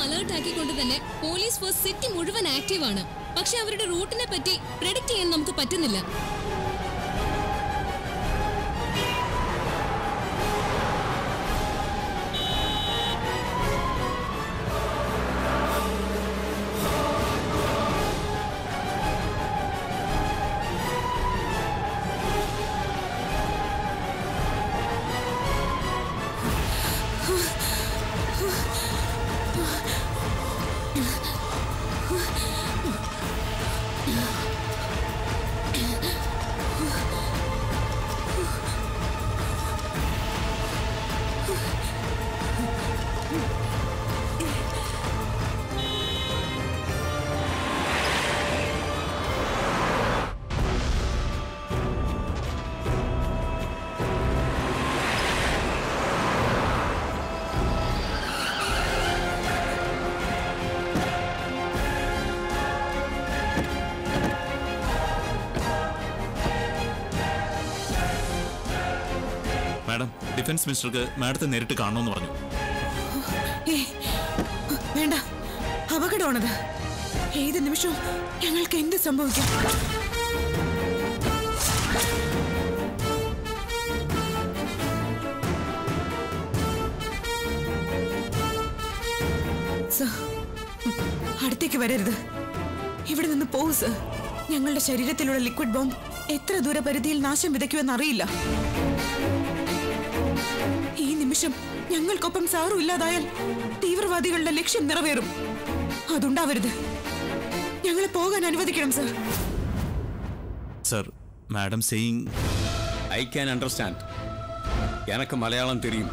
Alert ആക്കിക്കൊണ്ട് തന്നെ police force city മുഴുവൻ ആക്റ്റീവ് ആണ് പക്ഷെ അവരുടെ റൂട്ടിനെ പറ്റി പ്രെഡിക്റ്റ് ചെയ്യാൻ നമുക്ക് പറ്റുന്നില്ല മാഡം ഡിഫൻസ് മിനിസ്റ്റർക്ക് മാഡത്തെ നേരിട്ട് കാണണമെന്ന് പറഞ്ഞു ഏയ്, വേണ്ട അപകടമാണത് ഏത് നിമിഷവും ഞങ്ങൾക്ക് എന്ത് സംഭവിക്കാം സർ, അടുത്തേക്ക് വരരുത് ഇവിടെ നിന്ന് പോകൂ സർ ഞങ്ങളുടെ ശരീരത്തിലുള്ള ലിക്വിഡ് ബോംബ് എത്ര ദൂരപരിധിയിൽ നാശം വിതയ്ക്കുമെന്ന് അറിയില്ല ഈ നിമിഷം ഞങ്ങൾക്കൊപ്പം സാറും ഇല്ലാതായാൽ തീവ്രവാദികളുടെ ലക്ഷ്യം നിറവേറും അതുണ്ടാവരുത് ഞങ്ങളെ പോകാൻ അനുവദിക്കണം sir sir madam saying I can understand எனக்கு மலையாளம் தெரியும்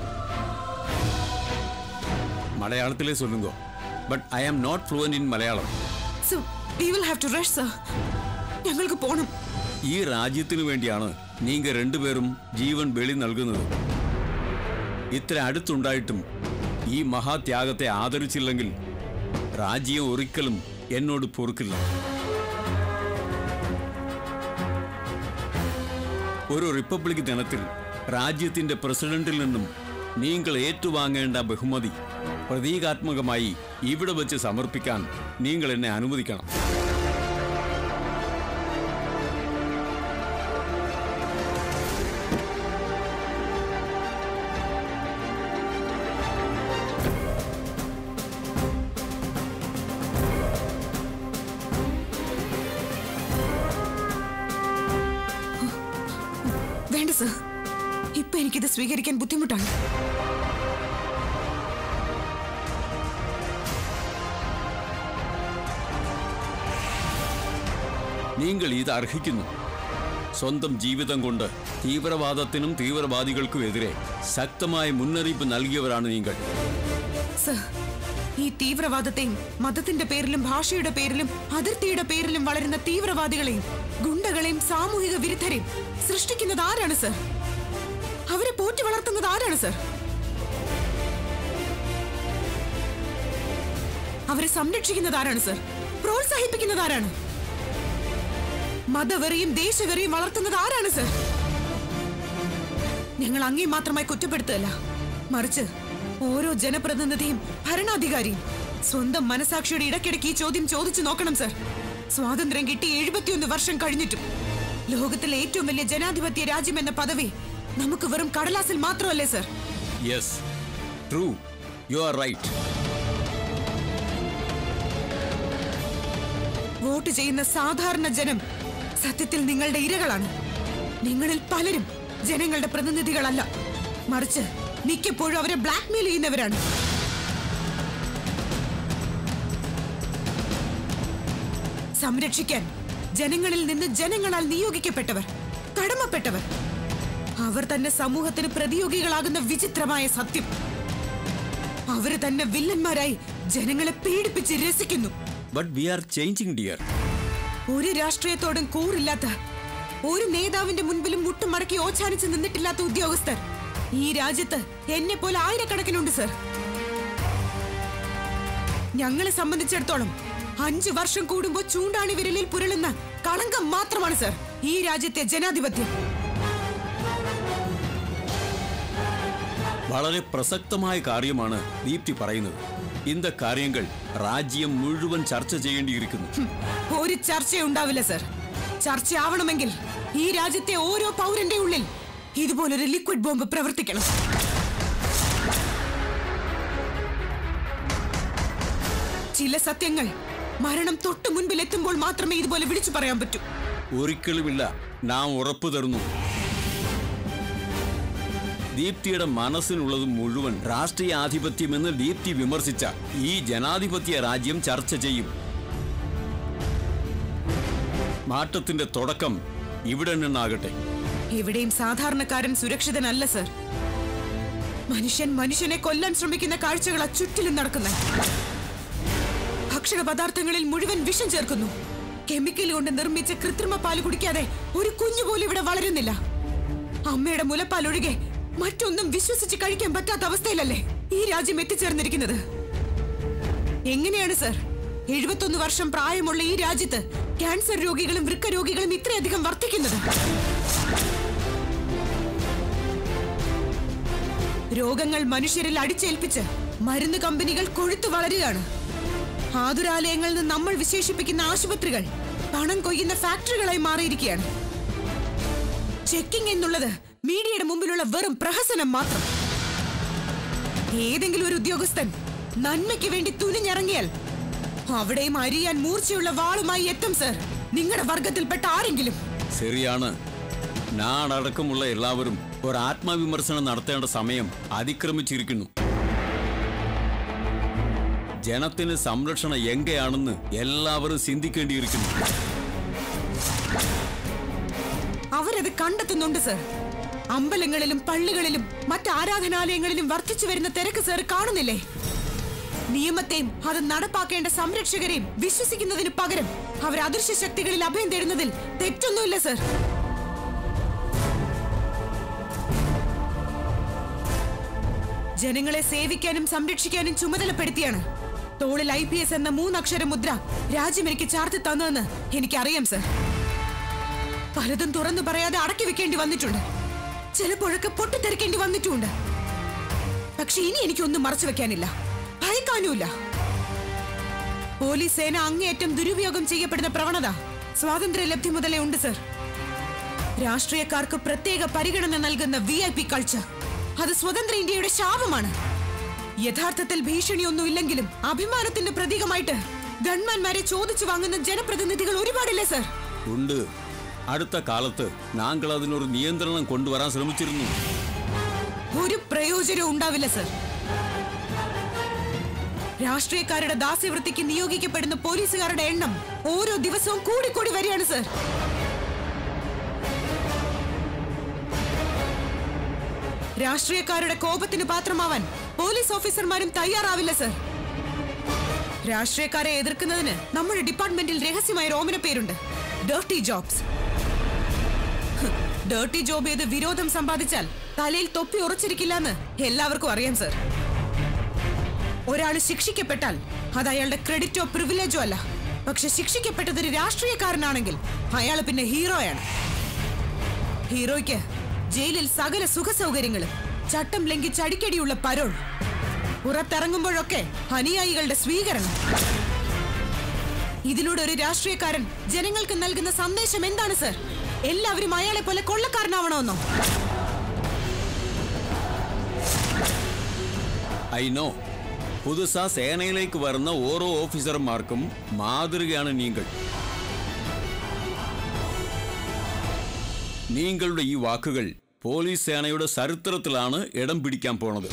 மலையாளத்திலே சொல்லுங்க but I am not fluent in Malayalam so we will have to rush sir ഞങ്ങൾക്ക് പോണം ഈ രാജ്യത്തിനു വേണ്ടിയാണ് നീങ്ക രണ്ടുപേരും ജീവൻ ബലി നൽകുന്നത് ഇത്ര അടുത്തുണ്ടായിട്ടും ഈ മഹാത്യാഗത്തെ ആദരിച്ചില്ലെങ്കിൽ രാജ്യം ഒരിക്കലും എന്നോട് പൊറുക്കില്ല ഒരു റിപ്പബ്ലിക് ദിനത്തിൽ രാജ്യത്തിന്റെ പ്രസിഡന്റിൽ നിന്നും നിങ്ങൾ ഏറ്റുവാങ്ങേണ്ട ബഹുമതി പ്രതീകാത്മകമായി ഇവിടെ വെച്ച് സമർപ്പിക്കാൻ നിങ്ങൾ എന്നെ അനുവദിക്കണം വേണ്ട സർ ഇപ്പൊ എനിക്കിത് സ്വീകരിക്കാൻ ബുദ്ധിമുട്ടാണ് നിങ്ങൾ ഇത് അർഹിക്കുന്നു സ്വന്തം ജീവിതം കൊണ്ട് തീവ്രവാദത്തിനും തീവ്രവാദികൾക്കും എതിരെ ശക്തമായ മുന്നറിയിപ്പ് നൽകിയവരാണ് നിങ്ങൾ സർ ഈ തീവ്രവാദത്തെയും മതത്തിന്റെ പേരിലും ഭാഷയുടെ പേരിലും അതിർത്തിയുടെ പേരിലും വളരുന്ന തീവ്രവാദികളെയും ഗുണ്ടകളെയും സാമൂഹിക വിരുദ്ധരെയും സൃഷ്ടിക്കുന്നത് ആരാണ് സർ അവരെ പോറ്റി വളർത്തുന്നത് ആരാണ് സർ അവരെ സംരക്ഷിക്കുന്നത് ആരാണ് സർ പ്രോത്സാഹിപ്പിക്കുന്നത് ആരാണ് മതവെറിയും ദേശവെറിയും വളർത്തുന്നത് ആരാണ് സർ ഞങ്ങൾ അങ്ങേ മാത്രമായി കുറ്റപ്പെടുത്തുകയല്ല മറിച്ച് ഓരോ ജനപ്രതിനിധിയും ഭരണാധികാരിയും സ്വന്തം മനസാക്ഷിയുടെ ഇടയ്ക്കിടയ്ക്ക് ഈ ചോദ്യം ചോദിച്ചു നോക്കണം സർ സ്വാതന്ത്ര്യം കിട്ടി എഴുപത്തിയൊന്ന് വർഷം കഴിഞ്ഞിട്ടും ലോകത്തിലെ ഏറ്റവും വലിയ ജനാധിപത്യ രാജ്യം എന്ന പദവി നമുക്ക് വെറും കടലാസിൽ മാത്രമല്ലേ sir yes true you are right vote ചെയ്യുന്ന സാധാരണ ജനം സത്യത്തിൽ നിങ്ങളുടെ ഇരകളാണ് നിങ്ങളിൽ പലരും ജനങ്ങളുടെ പ്രതിനിധികളല്ല മറിച്ച് മിക്കപ്പോഴും അവരെ ബ്ലാക്ക്മെയിൽ ചെയ്യുന്നവരാണ് സംരക്ഷിക്കാൻ ജനങ്ങളിൽ നിന്ന് ജനങ്ങളാൽ നിയോഗിക്കപ്പെട്ടവർ കടമപ്പെട്ടവർ അവർ തന്നെ സമൂഹത്തിന് പ്രതിയോഗികളാകുന്ന വിചിത്രമായ സത്യം അവര് തന്നെ വില്ലന്മാരായി ജനങ്ങളെ പീഡിപ്പിച്ച് രസിക്കുന്നു but we are changing dear ഒരു രാഷ്ട്രീയത്തോടും കൂറില്ലാത്ത ഒരു നേതാവിന്റെ മുൻപിലും മുട്ടുമടക്കി ഓച്ചാനിച്ച് നിന്നിട്ടില്ലാത്ത ഉദ്യോഗസ്ഥർ ഈ രാജ്യത്ത് എന്നെ പോലെ ആയിരക്കണക്കിനുണ്ട് സർ ഞങ്ങളെ സംബന്ധിച്ചിടത്തോളം അഞ്ചു വർഷം കൂടുമ്പോ ചൂണ്ടാണി വിരലിൽ പുരളുന്ന കളങ്കം മാത്രമാണ് സർ ഈ രാജ്യത്തെ ജനാധിപത്യം വളരെ പ്രസക്തമായ കാര്യമാണ് ദീപ്തി പറയുന്നത് இந்த காரியங்கள் ராஜ்யம் முழுவன் ചർച്ച ചെയ്യേണ്ടിയിരിക്കുന്നു ഒരു ചർച്ച ഉണ്ടാവില്ല സർ ചർച്ചയാവണമെങ്കിൽ ഈ രാജ്യത്തെ ഓരോ പൗരന്റെ ഉള്ളിൽ ഇതുപോലൊരു ലിക്വിഡ് ബോംബ് പ്രവർത്തിക്കണം ചില സത്യങ്ങൾ മരണം തൊട്ടു മുൻപിൽ എത്തുമ്പോൾ മാത്രമേ ഇതുപോലെ വിളിച്ചു പറയാൻ പറ്റൂ ഒരിക്കലുമില്ല നാം ഉറപ്പു തരുന്നു ദീപ്തിയുടെ മനസ്സിനുള്ളത് മുഴുവൻ രാഷ്ട്രീയ ആധിപത്യമെന്ന് ദീപ്തി വിമർശിച്ച ഈ ജനാധിപത്യ രാജ്യം ചർച്ച ചെയ്യും മാറ്റത്തിന്റെ തുടക്കം ഇവിടെ നിന്നാകട്ടെ എവിടെയും സാധാരണക്കാരൻ സുരക്ഷിതനല്ല സർ മനുഷ്യൻ മനുഷ്യനെ കൊല്ലാൻ ശ്രമിക്കുന്ന കാഴ്ചകളാ ചുറ്റിലും നടക്കുന്നത് ഭക്ഷണ പദാർത്ഥങ്ങളിൽ മുഴുവൻ വിഷം ചേർക്കുന്നു കെമിക്കൽ കൊണ്ട് നിർമ്മിച്ച കൃത്രിമ പാല് കുടിക്കാതെ ഒരു കുഞ്ഞു പോലും ഇവിടെ വളരുന്നില്ല അമ്മയുടെ മുലപ്പാൽ ഒഴികെ മറ്റൊന്നും വിശ്വസിച്ച് കഴിക്കാൻ പറ്റാത്ത അവസ്ഥയിലല്ലേ ഈ രാജ്യം എത്തിച്ചേർന്നിരിക്കുന്നത് എങ്ങനെയാണ് സർ എഴുപത്തൊന്ന് വർഷം പ്രായമുള്ള ഈ രാജ്യത്ത് ക്യാൻസർ രോഗികളും വൃക്ക രോഗികളും ഇത്രയധികം വർദ്ധിക്കുന്നത് രോഗങ്ങൾ മനുഷ്യരിൽ അടിച്ചേൽപ്പിച്ച് മരുന്ന് കമ്പനികൾ കൊഴുത്തു വളരുകയാണ് ആതുരാലയങ്ങളിൽ നിന്ന് നമ്മൾ വിശേഷിപ്പിക്കുന്ന ആശുപത്രികൾ പണം കൊയ്യുന്ന ഫാക്ടറികളായി മാറിയിരിക്കുകയാണ് ചെക്കിംഗ് എന്നുള്ളത് മീഡിയയുടെ മുമ്പിലുള്ള വെറും പ്രഹസനം മാത്രം ഏതെങ്കിലും ഒരു ഉദ്യോഗസ്ഥൻ നന്മയ്ക്ക് വേണ്ടി തുനിഞ്ഞിറങ്ങിയാൽ അവിടെയും അരിയാൻ മൂർച്ചയുള്ള വാളുമായി എത്തും സർ നിങ്ങളുടെ വർഗത്തിൽപ്പെട്ട ആരെങ്കിലും ശരിയാണ് നാടടക്കമുള്ള എല്ലാവരും ഒരു ആത്മവിമർശനം നടത്തേണ്ട സമയം അതിക്രമിച്ചിരിക്കുന്നു ജനത്തിന് സംരക്ഷണം എങ്കയാണെന്ന് എല്ലാവരും ചിന്തിക്കേണ്ടിയിരിക്കുന്നു അവരത് കണ്ടെത്തുന്നുണ്ട് സർ അമ്പലങ്ങളിലും പള്ളികളിലും മറ്റ് ആരാധനാലയങ്ങളിലും വർദ്ധിച്ചു വരുന്ന തിരക്ക് സർ കാണുന്നില്ലേ നിയമത്തെയും അത് നടപ്പാക്കേണ്ട സംരക്ഷകരെയും വിശ്വസിക്കുന്നതിന് പകരം അവർ അദൃശ്യ ശക്തികളിൽ അഭയം തേടുന്നതിൽ തെറ്റൊന്നുമില്ല സർ ജനങ്ങളെ സേവിക്കാനും സംരക്ഷിക്കാനും ചുമതലപ്പെടുത്തിയാണ് തോളിൽ ഐ പി എസ് എന്ന മൂന്നക്ഷര മുദ്ര രാജ്യം എനിക്ക് ചാർത്തി തന്നതെന്ന് എനിക്കറിയാം സർ പലതും തുറന്നു പറയാതെ അടക്കി വെക്കേണ്ടി വന്നിട്ടുണ്ട് ചിലപ്പോഴൊക്കെ പൊട്ടിത്തെറിക്കേണ്ടി വന്നിട്ടുമുണ്ട് പക്ഷെ ഇനി എനിക്കൊന്നും മറച്ചു വെക്കാനില്ല ഭയക്കാനുമില്ല പോലീസ് സേന അങ്ങേയറ്റം ദുരുപയോഗം ചെയ്യപ്പെടുന്ന പ്രവണത സ്വാതന്ത്ര്യ ലബ്ധി മുതലേ ഉണ്ട് സർ രാഷ്ട്രീയക്കാർക്ക് പ്രത്യേക പരിഗണന നൽകുന്ന വി ഐ പി കൾച്ചർ അത് സ്വതന്ത്ര ഇന്ത്യയുടെ ശാപമാണ് യഥാർത്ഥത്തിൽ ഭീഷണിയൊന്നുമില്ലെങ്കിലും അഭിമാനത്തിന്റെ പ്രതീകമായിട്ട് ഗൺമാൻമാരെ ചോദിച്ചു വാങ്ങുന്ന ജനപ്രതിനിധികൾ ഒരുപാടില്ലേ സർ ഉണ്ട് അടുത്ത കാലത്ത് നാങ്കൾ അതിനൊരു നിയന്ത്രണം കൊണ്ടുവരാൻ ശ്രമിച്ചിരുന്നു ഒരു പ്രയോജനവും ഉണ്ടാവില്ല സർ രാഷ്ട്രീയക്കാരുടെ ദാസ്യവൃത്തിക്ക് നിയോഗിക്കപ്പെടുന്ന പോലീസുകാരുടെ എണ്ണം ഓരോ ദിവസവും കൂടിക്കൂടി വരികയാണ് സർ രാഷ്ട്രീയക്കാരുടെ കോപത്തിന് പാത്രമാവാൻ പോലീസ് ഓഫീസർമാരും തയ്യാറാവില്ല സർ രാഷ്ട്രീയക്കാരെ എതിർക്കുന്നതിന് നമ്മുടെ ഡിപ്പാർട്ട്മെന്റിൽ രഹസ്യമായ ഓമന പേരുണ്ട് ഡേർട്ടി ജോബ്സ് ഡേർട്ടി ജോബ് ചെയ്ത് വിരോധം സമ്പാദിച്ചാൽ തലയിൽ തൊപ്പി ഉറച്ചിരിക്കില്ലെന്ന് എല്ലാവർക്കും അറിയാം സർ ഒരാൾ ശിക്ഷിക്കപ്പെട്ടാൽ അത് അയാളുടെ ക്രെഡിറ്റോ പ്രിവിലേജോ അല്ല പക്ഷെ ശിക്ഷിക്കപ്പെട്ടത് ഒരു രാഷ്ട്രീയക്കാരനാണെങ്കിൽ അയാൾ പിന്നെ ഹീറോയാണ് ഹീറോയ്ക്ക് ജയിലിൽ സകല സുഖ സൗകര്യങ്ങളും ചട്ടം ലംഘിച്ച് അടിക്കടിയുള്ള പരോൾ പുറത്തിറങ്ങുമ്പോഴൊക്കെ അനുയായികളുടെ സ്വീകരണം ഇതിലൂടെ ഒരു രാഷ്ട്രീയക്കാരൻ ജനങ്ങൾക്ക് നൽകുന്ന സന്ദേശം എന്താണ് സർ എല്ലാവരും അയാളെ പോലെ കൊള്ളക്കാരനാവണമെന്നോ ഐ നോ പുതുസാ സേനയിലേക്ക് വരുന്ന ഓരോ ഓഫീസർമാർക്കും മാതൃകയാണ് നിങ്ങൾ നിങ്ങളുടെ ഈ വാക്കുകൾ പോലീസ് സേനയുടെ ചരിത്രത്തിലാണ് ഇടം പിടിക്കാൻ പോണത്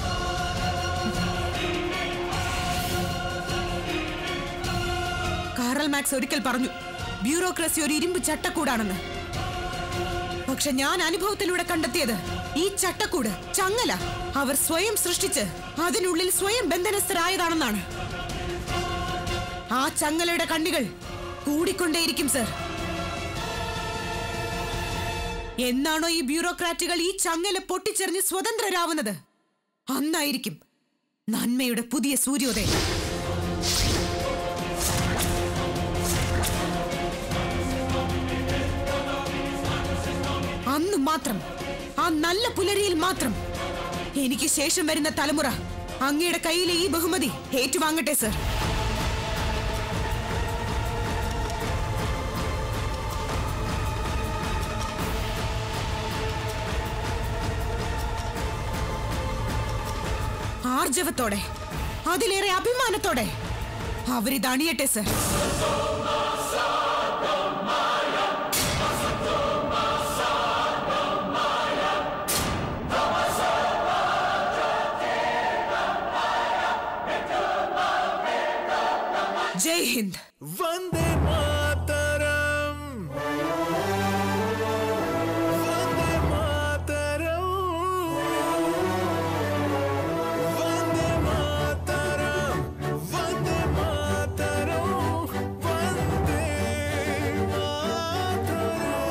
കാറൽ മാക്സ് ഒരിക്കൽ പറഞ്ഞു ബ്യൂറോക്രസി ഒരു ഇരുമ്പ് ചട്ടക്കൂടാണെന്ന് പക്ഷെ ഞാൻ അനുഭവത്തിലൂടെ കണ്ടെത്തിയത് ഈ ചട്ടക്കൂട് ചങ്ങല അവർ സ്വയം സൃഷ്ടിച്ച് അതിനുള്ളിൽ സ്വയം ബന്ധനസ്ഥരായതാണെന്നാണ് ആ ചങ്ങലയുടെ കണ്ണികൾ കൂടിക്കൊണ്ടേയിരിക്കും സർ എന്നാണോ ഈ ബ്യൂറോക്രാറ്റുകൾ ഈ ചങ്ങല പൊട്ടിച്ചെറിഞ്ഞ് സ്വതന്ത്രരാവുന്നത് അന്നായിരിക്കും നന്മയുടെ പുതിയ സൂര്യോദയം അന്ന് മാത്രം ആ നല്ല പുലരിയിൽ മാത്രം എനിക്ക് ശേഷം വരുന്ന തലമുറ അങ്ങയുടെ കയ്യിലെ ഈ ബഹുമതി ഏറ്റുവാങ്ങട്ടെ സർ ആർജവത്തോടെ അതിലേറെ അഭിമാനത്തോടെ അവരിത് അണിയട്ടെ സർ ജയ് ഹിന്ദ് വന്ദേ മാതരം വന്ദേ മാതരം വന്ദേ മാതരം വന്ദേ മാതരം വന്ദേ മാതരം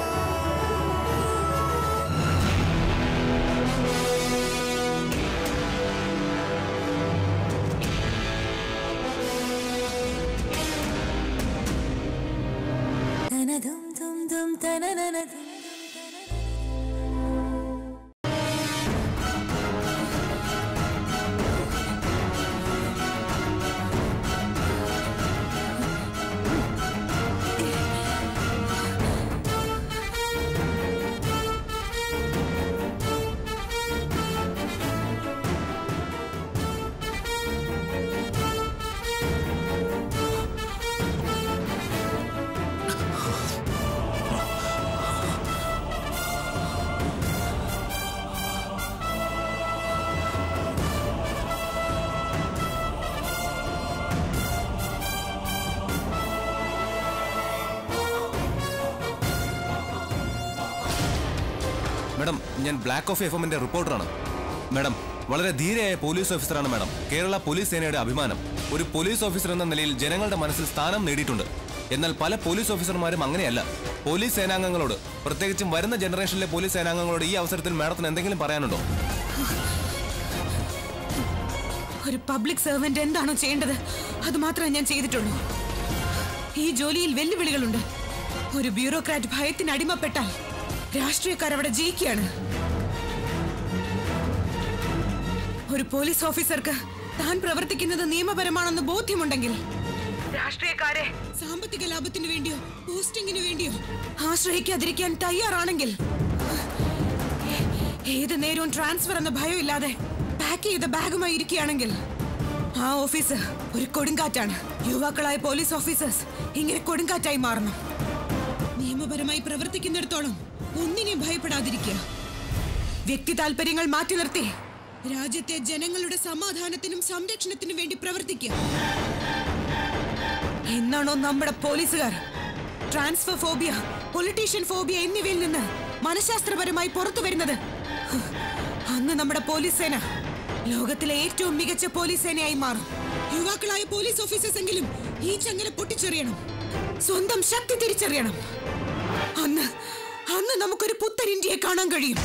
മാഡം ഞാൻ ബ്ലാക്ക് ഓഫ് എഫ് എമ്മിന്റെ റിപ്പോർട്ടറാണ് മാഡം വളരെ ധീരയായ പോലീസ് ഓഫീസറാണ് മാഡം കേരള പോലീസ് സേനയുടെ അഭിമാനം ഒരു പോലീസ് ഓഫീസർ എന്ന നിലയിൽ ജനങ്ങളുടെ മനസ്സിൽ സ്ഥാനം നേടിയിട്ടുണ്ട് എന്നാൽ പല പോലീസ് ഓഫീസർമാരും അങ്ങനെയല്ല പോലീസ് സേനാംഗങ്ങളോട് പ്രത്യേകിച്ചും വരുന്ന ജനറേഷനിലെ പോലീസ് സേനാംഗങ്ങളോട് ഈ അവസരത്തിൽ മാഡത്തിന് എന്തെങ്കിലും പറയാനുണ്ടോ ഒരു പബ്ലിക് സെർവന്റ് എന്താണോ ചെയ്യേണ്ടത് അത് മാത്രമേ ഞാൻ ചെയ്തിട്ടുള്ളൂ ഈ ജോലിയിൽ വെല്ലുവിളികളുണ്ട് ഒരു ബ്യൂറോക്രാറ്റ് ഭയത്തിന് അടിമപ്പെട്ടാൽ രാഷ്ട്രീയക്കാർ അവിടെ ജയിക്കുകയാണ് ഒരു പോലീസ് ഓഫീസർക്ക് താൻ പ്രവർത്തിക്കുന്നത് നിയമപരമാണെന്ന് ബോധ്യമുണ്ടെങ്കിൽ രാഷ്ട്രീയക്കാരെ സാമ്പത്തിക ലാഭത്തിന് വേണ്ടിയോ പോസ്റ്റിംഗിന് വേണ്ടിയോ ആശ്രയിക്കാതിരിക്കാൻ തയ്യാറാണെങ്കിൽ ഏത് നേരവും ട്രാൻസ്ഫർ എന്ന ഭയമില്ലാതെ പാക്ക് ചെയ്ത ബാഗുമായി ഇരിക്കുകയാണെങ്കിൽ ആ ഓഫീസ് ഒരു കൊടുങ്കാറ്റാണ് യുവാക്കളായ പോലീസ് ഓഫീസേഴ്സ് ഇങ്ങനെ കൊടുങ്കാറ്റായി മാറണം നിയമപരമായി പ്രവർത്തിക്കുന്നിടത്തോളം ഒന്നിനെയും ഭയപ്പെടാതിരിക്കുക വ്യക്തി താല്പര്യങ്ങൾ മാറ്റി നിർത്തി രാജ്യത്തെ ജനങ്ങളുടെ സമാധാനത്തിനും സംരക്ഷണത്തിനും വേണ്ടി പ്രവർത്തിക്കുക എന്നാണോ നമ്മുടെ പോലീസുകാർ ട്രാൻസ്ഫർ ഫോബിയ പൊളിറ്റീഷ്യൻ ഫോബിയ എന്നിവയിൽ നിന്ന് മനഃശാസ്ത്രപരമായി പുറത്തു വരുന്നത് ഹ്, അന്ന് നമ്മുടെ പോലീസ് സേന ലോകത്തിലെ ഏറ്റവും മികച്ച പോലീസ് സേനയായി മാറും യുവാക്കളായ പോലീസ് ഓഫീസേഴ്സ് എങ്കിലും ഈ ചങ്ങല പൊട്ടിച്ചെറിയണം സ്വന്തം ശക്തി തിരിച്ചറിയണം അന്ന് അന്ന് നമുക്കൊരു പുത്തൻ ഇന്ത്യയെ കാണാൻ കഴിയും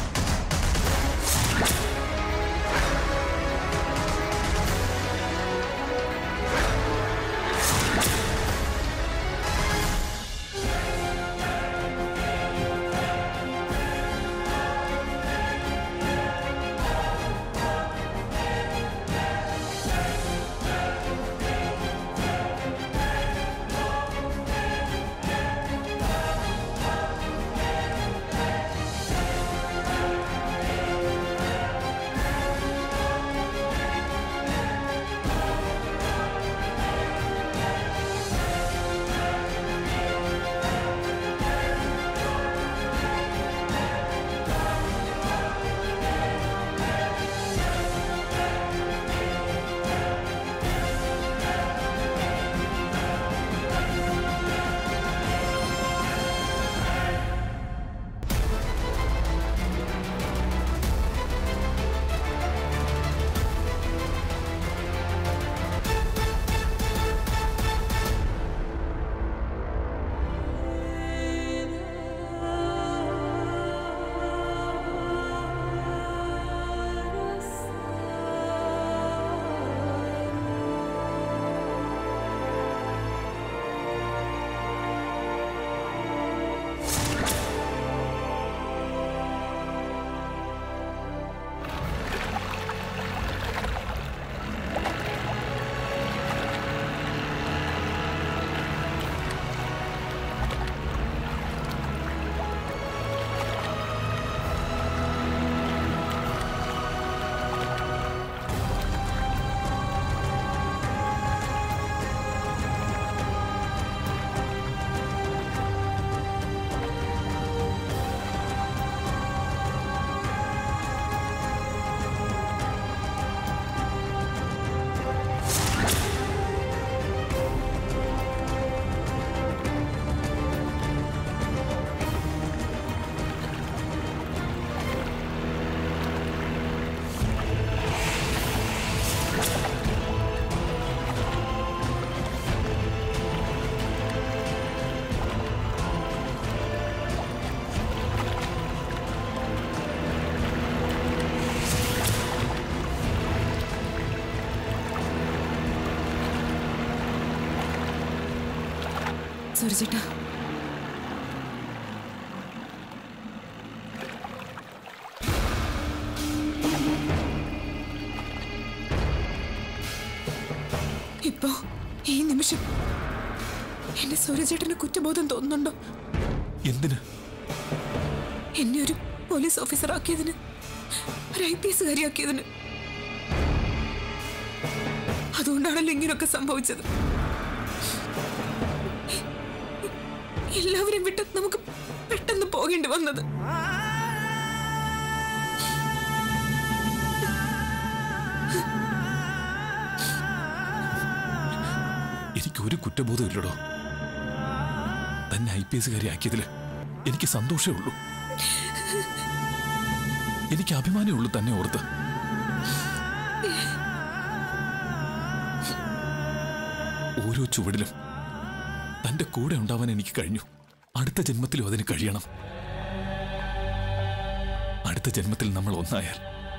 സൂരജേട്ടാ ഇപ്പോ ഈ നിമിഷം എന്റെ സൂരജേട്ടന് കുറ്റബോധം തോന്നുന്നുണ്ടോ എന്തിന് എന്നെ ഒരു പോലീസ് ഓഫീസർ ആക്കിയതിന് ഒരു ഐ പി എസ് കാര്യാക്കിയതിന് അതുകൊണ്ടാണല്ലോ ഇങ്ങനെയൊക്കെ സംഭവിച്ചത് എല്ലാവരും വിട്ട് നമുക്ക് പെട്ടെന്ന് പോകേണ്ടി വന്നത് എനിക്ക് ഒരു കുറ്റബോധം ഇല്ലടോ തന്നെ ഐ പി എസ് ആക്കിയതില് എനിക്ക് സന്തോഷമേ ഉള്ളൂ എനിക്ക് അഭിമാനമേ ഉള്ളൂ തന്നെ ഓർത്ത് ഓരോ ചുവടിലും തന്റെ കൂടെ ഉണ്ടാവാൻ എനിക്ക് കഴിഞ്ഞു അടുത്ത ജന്മത്തിലും അതിന് കഴിയണം അടുത്ത ജന്മത്തിൽ നമ്മൾ ഒന്നായാൽ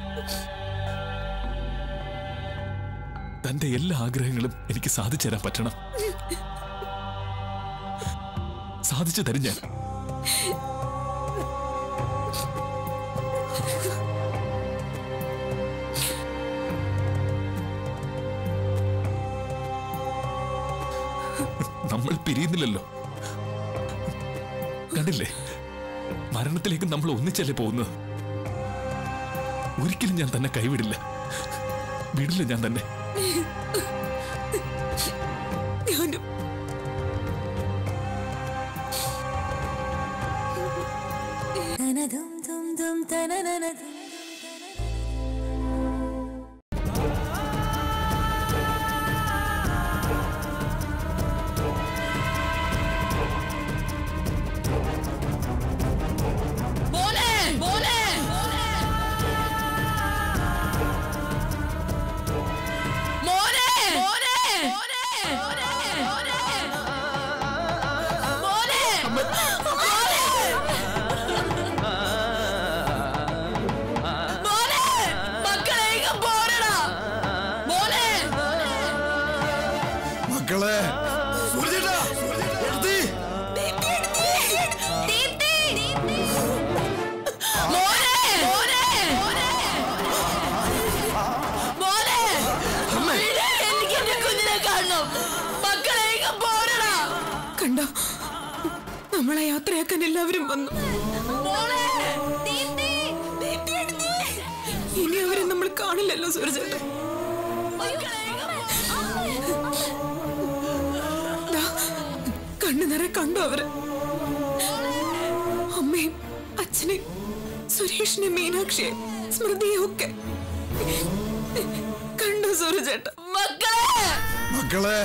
തന്റെ എല്ലാ ആഗ്രഹങ്ങളും എനിക്ക് സാധിച്ചു തരാൻ പറ്റണം സാധിച്ചു തരും ഞാൻ നമ്മൾ പിരിയുന്നില്ലല്ലോ കണ്ടില്ലേ മരണത്തിലേക്ക് നമ്മൾ ഒന്നിച്ചല്ലേ പോകുന്നത് ഒരിക്കലും ഞാൻ തന്നെ കൈവിടില്ല വിടില്ല ഞാൻ തന്നെ ഞാനും മോനെ മോനെ മോനെ മോനെ മക്കളെ സൂര്യചേട്ടാ എടുത്തി. കണ്ടോ നമ്മളെ യാത്രയാക്കാൻ എല്ലാവരും വന്നു ഇനി അവരെ നമ്മൾ കാണില്ലല്ലോ സൂരജേട്ടൻ ദാ, കണ്ണു നിറയെ കണ്ടു അവര് അമ്മയും അച്ഛനെയും സുരേഷിനെ മീനാക്ഷിയെ സ്മൃതിയെ ഒക്കെ കണ്ടു സൂരജേട്ട മക്കളെ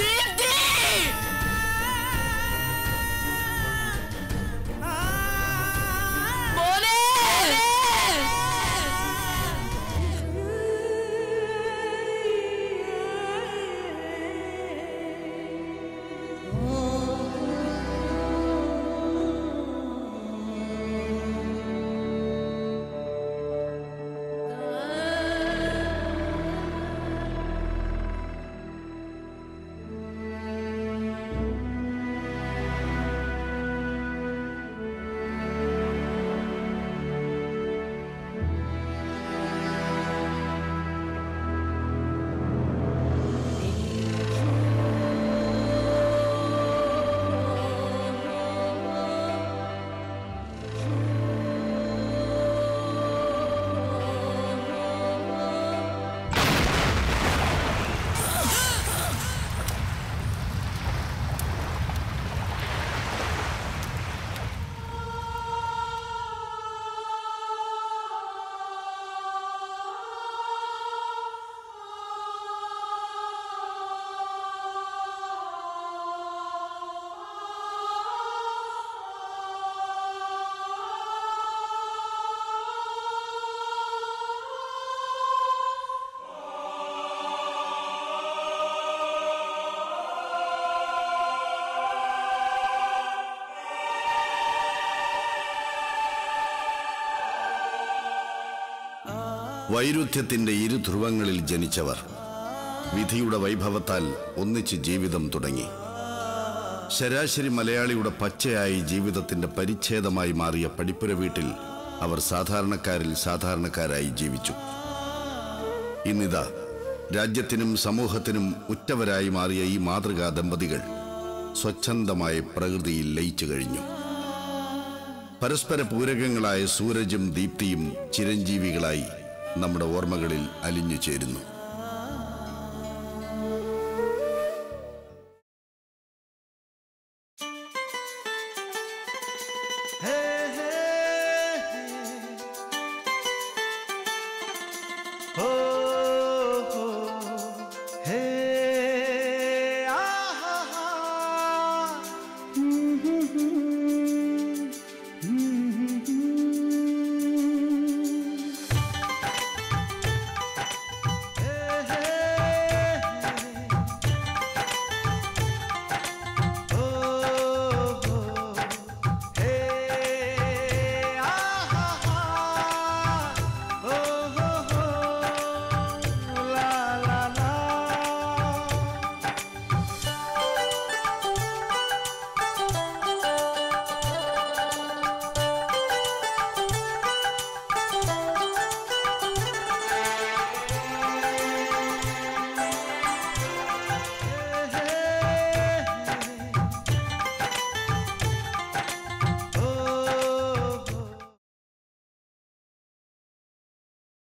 വൈരുദ്ധ്യത്തിന്റെ ഇരു ധ്രുവങ്ങളിൽ ജനിച്ചവർ വിധിയുടെ വൈഭവത്താൽ ഒന്നിച്ച് ജീവിതം തുടങ്ങി ശരാശരി മലയാളിയുടെ പച്ചയായി ജീവിതത്തിന്റെ പരിച്ഛേദമായി മാറിയ പടിപ്പുര വീട്ടിൽ അവർ സാധാരണക്കാരിൽ സാധാരണക്കാരായി ജീവിച്ചു ഇന്നിതാ രാജ്യത്തിനും സമൂഹത്തിനും ഉറ്റവരായി മാറിയ ഈ മാതൃകാ ദമ്പതികൾ സ്വച്ഛന്തമായ പ്രകൃതിയിൽ ലയിച്ചു കഴിഞ്ഞു പരസ്പര പൂരകങ്ങളായ സൂരജും ദീപ്തിയും ചിരഞ്ജീവികളായി നമ്മുടെ ഓർമ്മകളിൽ അലിഞ്ഞു ചേരുന്നു